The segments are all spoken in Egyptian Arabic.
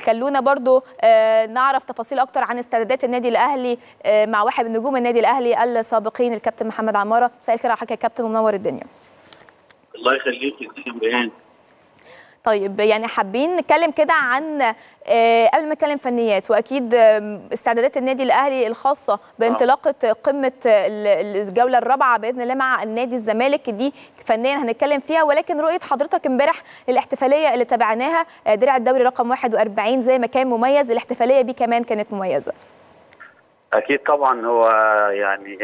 خلونا برضو آه، نعرف تفاصيل اكتر عن استعدادات النادي الاهلي آه، مع واحد من نجوم النادي الاهلي السابقين الكابتن محمد عماره مساء الخير على حضرتك يا كابتن ومنور الدنيا الله يخليك يا سيدي ريان طيب يعني حابين نتكلم كده عن آه، قبل ما نتكلم فنيات واكيد آم، استعدادات النادي الاهلي الخاصه بانطلاقه قمه ال- الجوله الرابعه باذن الله مع النادي الزمالك دي فنيا هنتكلم فيها ولكن رؤيه حضرتك امبارح للاحتفاليه اللي تابعناها آه، درع الدوري رقم 41 زي ما كان مميز الاحتفاليه بيه كمان كانت مميزه اكيد طبعا هو يعني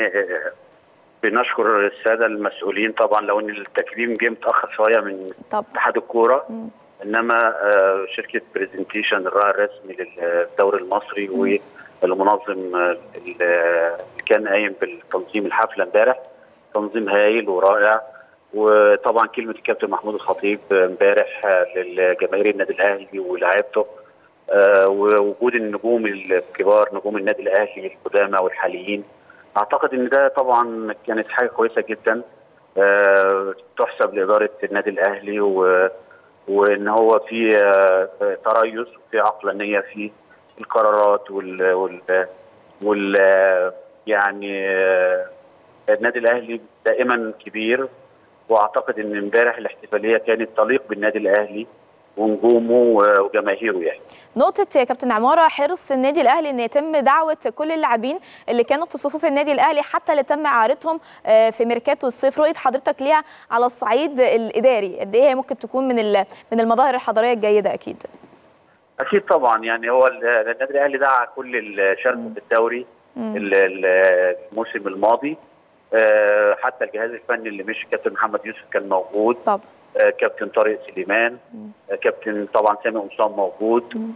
بنشكر الساده المسؤولين طبعا لو ان التكريم جه متاخر شويه من طب اتحاد الكوره انما آه، شركه برزنتيشن الراعي الرسمي للدوري المصري والمنظم آه، اللي كان قايم بالتنظيم الحفله امبارح تنظيم هايل ورائع وطبعا كلمه الكابتن محمود الخطيب امبارح آه، للجماهير النادي الاهلي ولاعيبته آه، ووجود النجوم الكبار نجوم النادي الاهلي القدامى والحاليين اعتقد ان ده طبعا كانت حاجه كويسه جدا آه، تحسب لاداره النادي الاهلي و وان هو في آه، تريث وفي عقلانيه في القرارات وال وال, وال يعني آه، النادي الاهلي دائما كبير واعتقد ان امبارح الاحتفاليه كانت تليق بالنادي الاهلي ونجومه وجماهيره يعني نقطة يا كابتن عمارة حرص النادي الأهلي إن يتم دعوة كل اللاعبين اللي كانوا في صفوف النادي الأهلي حتى اللي تم إعارتهم آه، في ميركاتو الصيف رؤية حضرتك ليها على الصعيد الإداري قد إيه هي ممكن تكون من ال- من المظاهر الحضارية الجيدة أكيد اكيد طبعا يعني هو ال- النادي الاهلي دعا كل اللي شاركوا في الدوري ال- ال- الموسم الماضي آه، حتى الجهاز الفني اللي مشي كابتن محمد يوسف كان موجود طب آه، كابتن طارق سليمان آه، كابتن طبعا سامي قمصان موجود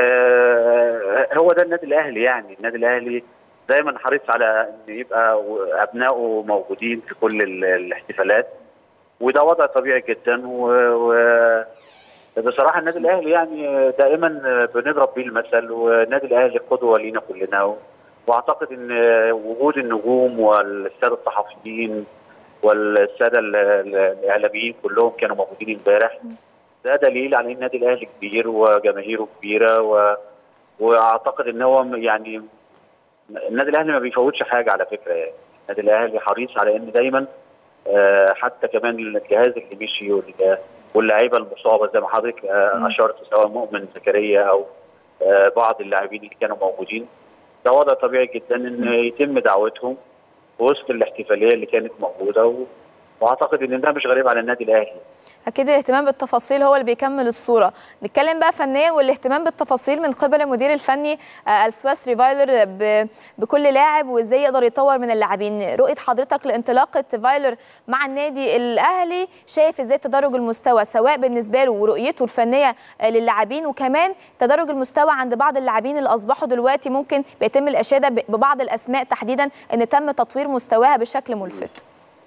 آه، هو ده النادي الاهلي يعني النادي الاهلي دايما حريص على ان يبقى ابنائه موجودين في كل ال- الاحتفالات وده وضع طبيعي جدا و, و بصراحه النادي الاهلي يعني دائما بنضرب بيه المثل والنادي الاهلي قدوه لينا كلنا واعتقد ان وجود النجوم والساده الصحفيين والساده ال- ال- الاعلاميين كلهم كانوا موجودين امبارح ده دليل على ان النادي الاهلي كبير وجماهيره كبيره و... واعتقد ان هو يعني النادي الاهلي ما بيفوتش حاجه على فكره يعني النادي الاهلي حريص على ان دايما آه، حتى كمان الجهاز اللي مشي وال- واللعيبه المصابه زي ما حضرتك آه، اشرت سواء مؤمن زكريا او آه، بعض اللاعبين اللي كانوا موجودين ده وضع طبيعي جدا ان يتم دعوتهم في وسط الاحتفاليه اللي كانت موجوده و... واعتقد ان ده مش غريب على النادي الاهلي أكيد الاهتمام بالتفاصيل هو اللي بيكمل الصورة نتكلم بقى فنيا والاهتمام بالتفاصيل من قبل المدير الفني آه، السويسري فايلر ب- بكل لاعب وازاي يقدر يطور من اللاعبين رؤية حضرتك لانطلاقة فايلر مع النادي الأهلي شايف ازاي تدرج المستوى سواء بالنسبة له ورؤيته الفنية آه، للاعبين وكمان تدرج المستوى عند بعض اللاعبين اللي أصبحوا دلوقتي ممكن بيتم الإشادة ب- ببعض الأسماء تحديدا ان تم تطوير مستواها بشكل ملفت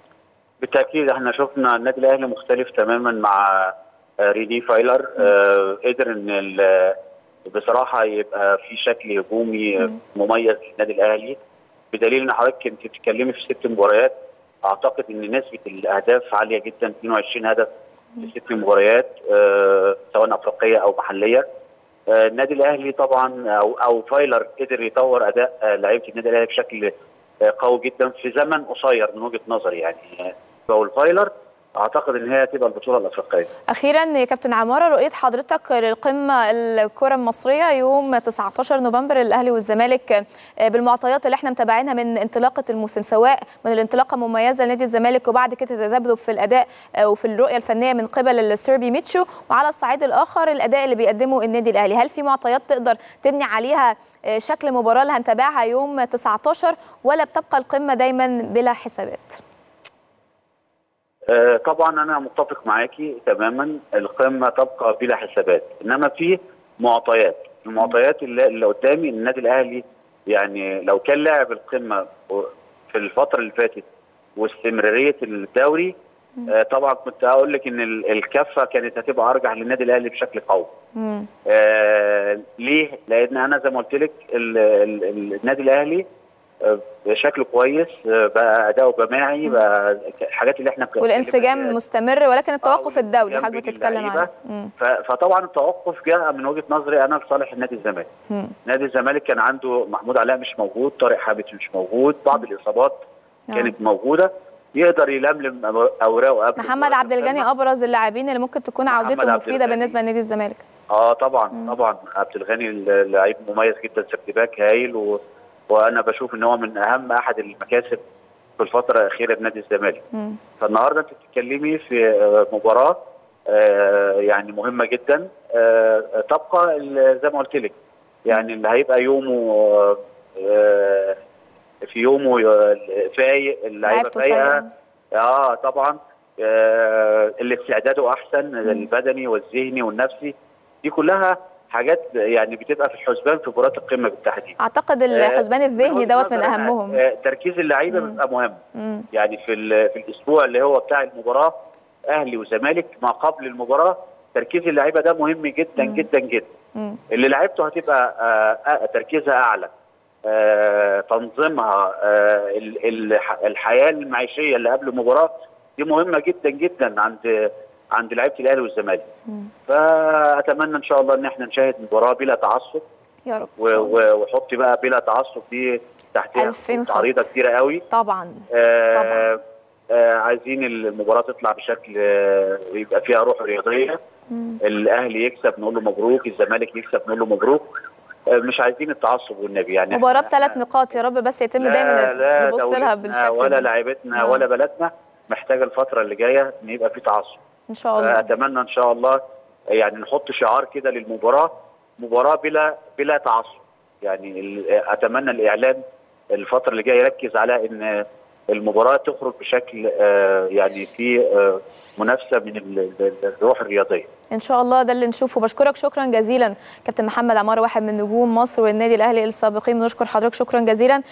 بالتاكيد احنا شفنا النادي الاهلي مختلف تماما مع آه، ريني فايلر آه، قدر ان ال- بصراحه يبقى في شكل هجومي مميز للنادي الاهلي بدليل ان حضرتك كنت بتتكلمي في ست مباريات اعتقد ان نسبه الاهداف عاليه جدا 22 هدف في ست مباريات آه، سواء افريقيه او محليه آه، النادي الاهلي طبعا او او فايلر قدر يطور اداء آه، لعيبه النادي الاهلي بشكل آه، قوي جدا في زمن قصير من وجهه نظري يعني آه، والفايلر اعتقد ان هي هتبقى البطوله الافريقيه اخيرا يا كابتن عماره رؤيه حضرتك للقمه الكره المصريه يوم 19 نوفمبر الاهلي والزمالك آه، بالمعطيات اللي احنا متابعينها من انطلاقه الموسم سواء من الانطلاقه مميزه لنادي الزمالك وبعد كده تذبذب في الاداء آه، وفي الرؤيه الفنيه من قبل السيربي ميتشو وعلى الصعيد الاخر الاداء اللي بيقدمه النادي الاهلي هل في معطيات تقدر تبني عليها آه، شكل مباراه اللي هنتابعها يوم 19 ولا بتبقى القمه دايما بلا حسابات آه، طبعا انا متفق معاكي تماما القمه تبقى بلا حسابات انما في معطيات المعطيات اللي, اللي قدامي إن النادي الاهلي يعني لو كان لاعب القمه في الفتره اللي فاتت واستمراريه الدوري آه، طبعا كنت هقول لك ان ال- الكفه كانت هتبقى ارجح للنادي الاهلي بشكل قوي مم. آه ليه؟ لان انا زي ما قلت لك ال- ال- ال- النادي الاهلي آه، بشكل كويس آه، بقى اداؤه جماعي بقى الحاجات اللي احنا بنتكلم والانسجام فيها. مستمر ولكن التوقف آه، الدولي والانسجام حضرتك بين بتتكلم اللعيبة. عنه مم. ف- فطبعا التوقف جاء من وجهه نظري انا لصالح نادي الزمالك. مم. نادي الزمالك كان عنده محمود علاء مش موجود، طارق حامد مش موجود، بعض الاصابات نعم. كانت موجوده يقدر يلملم أو- اوراقه قبل محمد مباراة عبد الغني القمة. ابرز اللاعبين اللي ممكن تكون محمد عودته عبد مفيده الغني. بالنسبه لنادي الزمالك اه طبعا طبعا عبد الغني لعيب مميز جدا سيرت باك هايل و... وانا بشوف ان هو من اهم احد المكاسب في الفتره الاخيره لنادي الزمالك. مم. فالنهارده انت بتتكلمي في آه، مباراه آه، يعني مهمه جدا آه، تبقى ال- زي ما قلت لك يعني اللي هيبقى يومه آه، في يومه ي- فايق اللعيبه لعيبته فايقه فايقة. اه طبعا آه، اللي استعداده احسن البدني والذهني والنفسي دي كلها حاجات يعني بتبقى في الحسبان في مباراه القمه بالتحديد اعتقد الحسبان الذهني وجهة دوت من نظري أنا، اهمهم آه، تركيز اللعيبه مم. بيبقى مهم مم. يعني في ال- في الاسبوع اللي هو بتاع المباراه اهلي وزمالك ما قبل المباراه تركيز اللعيبه ده مهم جدا مم. جدا جدا مم. اللي لعيبته هتبقى آه، آه، تركيزها اعلى آه، تنظيمها آه، ال- ال- الحياه المعيشيه اللي قبل المباراه دي مهمه جدا جدا عند عند لعيبه الاهلي والزمالك مم. فاتمنى ان شاء الله ان احنا نشاهد مباراه بلا تعصب يا رب و- و- وحطي بقى بلا تعصب دي تحتها ألفين خط. عريضه كتيره قوي طبعا آه آه عايزين المباراه تطلع بشكل آه يبقى فيها روح رياضيه مم. الاهلي يكسب نقول له مبروك الزمالك يكسب نقول له مبروك آه مش عايزين التعصب والنبي يعني مباراه إحنا- بثلاث نقاط يا رب بس يتم لا دايما لا نبص لها دولتنا بالشكل ولا ده لعيبتنا آه. ولا بلدنا محتاجه الفتره اللي جايه ان يبقى في تعصب ان شاء الله اتمنى ان شاء الله يعني نحط شعار كده للمباراه مباراه بلا بلا تعصب يعني ال- اتمنى الاعلام الفتره اللي جايه يركز على ان المباراه تخرج بشكل آه، يعني في آه، منافسه من ال- ال- الروح الرياضيه ان شاء الله ده اللي نشوفه بشكرك شكرا جزيلا كابتن محمد عمار واحد من نجوم مصر والنادي الاهلي السابقين بنشكر حضرتك شكرا جزيلا